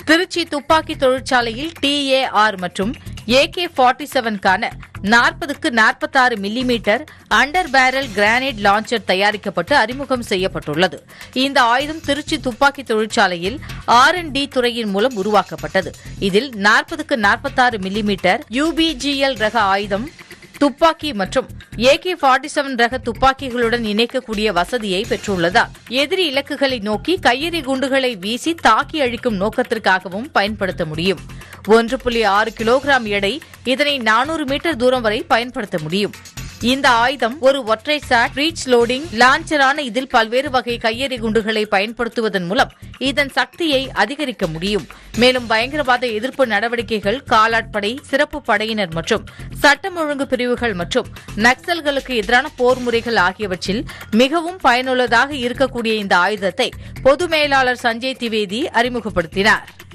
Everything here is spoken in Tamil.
திருச்சி துப்பாக்கி தொழிற்சாலையில் டிஏஆர் மற்றும் ஏகே ஃபார்ட்டி செவன்கான நாற்பதுக்கு நாற்பத்தாறு millimetre under barrel grenade launcher தயாரிக்கப்பட்டு அறிமுகம் செய்யப்பட்டுள்ளது இந்த ஆயுதம் திருச்சி துப்பாக்கி தொழிற்சாலையில் ஆர் டி துறையின் மூலம் உருவாக்கப்பட்டது இதில் நாற்பதுக்கு நாற்பத்தாறு மில்லிமீட்டர் யூபிஜிஎல் ரக ஆயுதம் துப்பாக்கி மற்றும் ஏகே ஃபார்ட்டி செவன் ரக துப்பாக்கிகளுடன் இணைக்கக்கூடிய வசதியை பெற்றுள்ளதால் எதிரி இலக்குகளை நோக்கி கையெறி குண்டுகளை வீசி தாக்கி அழிக்கும் நோக்கத்திற்காகவும் பயன்படுத்த முடியும் ஒன்று புள்ளி ஆறு கிலோகிராம் எடை இதனை நானூறு மீட்டர் தூரம் வரை பயன்படுத்த முடியும் இந்த ஆயுதம் ஒரு ஒற்றை சாட் ரீச் லோடிங் லான்ச்சரான இதில் பல்வேறு வகை கையெறி குண்டுகளை பயன்படுத்துவதன் மூலம் இதன் சக்தியை அதிகரிக்க முடியும் மேலும் பயங்கரவாத எதிர்ப்பு நடவடிக்கைகள் காலாட்படை சிறப்பு படையினர் மற்றும் சட்டம் ஒழுங்கு பிரிவுகள் மற்றும் நக்சல்களுக்கு எதிரான போர் முறைகள் ஆகியவற்றில் மிகவும் பயனுள்ளதாக இருக்கக்கூடிய இந்த ஆயுதத்தை பொது மேலாளர் சஞ்சய் திவேதி அறிமுகப்படுத்தினார்